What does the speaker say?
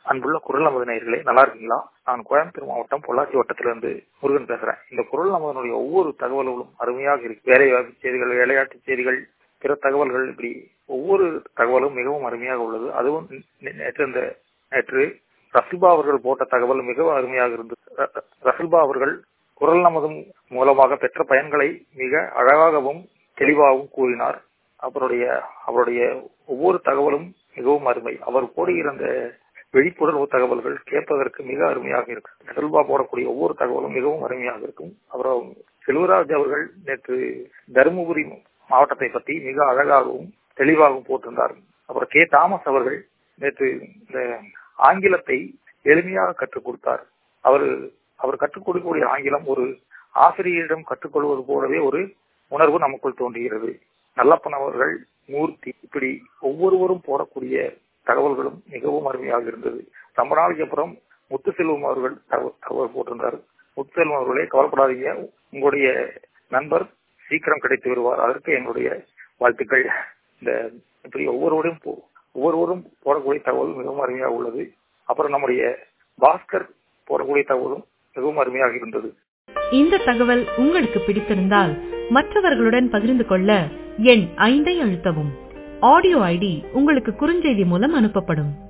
அன்புள்ள குரல் நமது நேயர்களே நல்லா இருக்கீங்களா நான் கோயம்புத்தூர் மாவட்டம் பொள்ளாச்சி வட்டத்திலிருந்து முருகன் பேசுறேன் இந்த குரல் நமதனுடைய ஒவ்வொரு தகவல்களும் அருமையாக இருக்கு வேலை வாய்ப்பு செய்திகள் விளையாட்டு செய்திகள் பிற தகவல்கள் இப்படி ஒவ்வொரு தகவலும் மிகவும் அருமையாக உள்ளது அதுவும் நே- நேற்று இந்த நேற்று ரசில்பா அவர்கள் போட்ட தகவல் மிகவும் அருமையாக இருந்தது ர- ர- ரசில்பா அவர்கள் குரல் நமதும் மூலமாக பெற்ற பயன்களை மிக அழகாகவும் தெளிவாகவும் கூறினார் அவருடைய அவருடைய ஒவ்வொரு தகவலும் மிகவும் அருமை அவர் போடுகிற அந்த விழிப்புணர்வு தகவல்கள் கேட்பதற்கு மிக அருமையாக இருக்கும் செல்வா போடக்கூடிய ஒவ்வொரு தகவலும் மிகவும் அருமையாக இருக்கும் அப்புறம் செல்வராஜ் அவர்கள் நேற்று தருமபுரி மாவட்டத்தை பற்றி மிக அழகாகவும் தெளிவாகவும் போட்டிருந்தார் அப்புறம் கே தாமஸ் அவர்கள் நேற்று இந்த ஆங்கிலத்தை எளிமையாக கற்றுக் கொடுத்தார் அவர் அவர் கற்றுக் கொடுக்கக்கூடிய ஆங்கிலம் ஒரு ஆசிரியரிடம் கற்றுக்கொள்வது போலவே ஒரு உணர்வு நமக்குள் தோன்றுகிறது நல்லப்பன் அவர்கள் மூர்த்தி இப்படி ஒவ்வொருவரும் போடக்கூடிய தகவல்களும் மிகவும் அருமையாக இருந்தது ரொம்ப நாளைக்கு அப்புறம் முத்துசெல்வம் அவர்கள் தகவல் தகவல் போட்டிருந்தார் முத்துசெல்வம் அவர்களே கவலைப்படாதீங்க உங்களுடைய நண்பர் சீக்கிரம் கிடைத்து வருவார் அதற்கு எங்களுடைய வாழ்த்துக்கள் இந்த இப்படி ஒவ்வொருவரும் போ- ஒவ்வொருவரும் போடக்கூடிய தகவல் மிகவும் அருமையாக உள்ளது அப்புறம் நம்முடைய பாஸ்கர் போடக்கூடிய தகவலும் மிகவும் அருமையாக இருந்தது இந்த தகவல் உங்களுக்கு பிடித்திருந்தால் மற்றவர்களுடன் பகிர்ந்து கொள்ள எண் ஐந்தை அழுத்தவும் ஆடியோ ஐடி உங்களுக்கு குறுஞ்செய்தி மூலம் அனுப்பப்படும்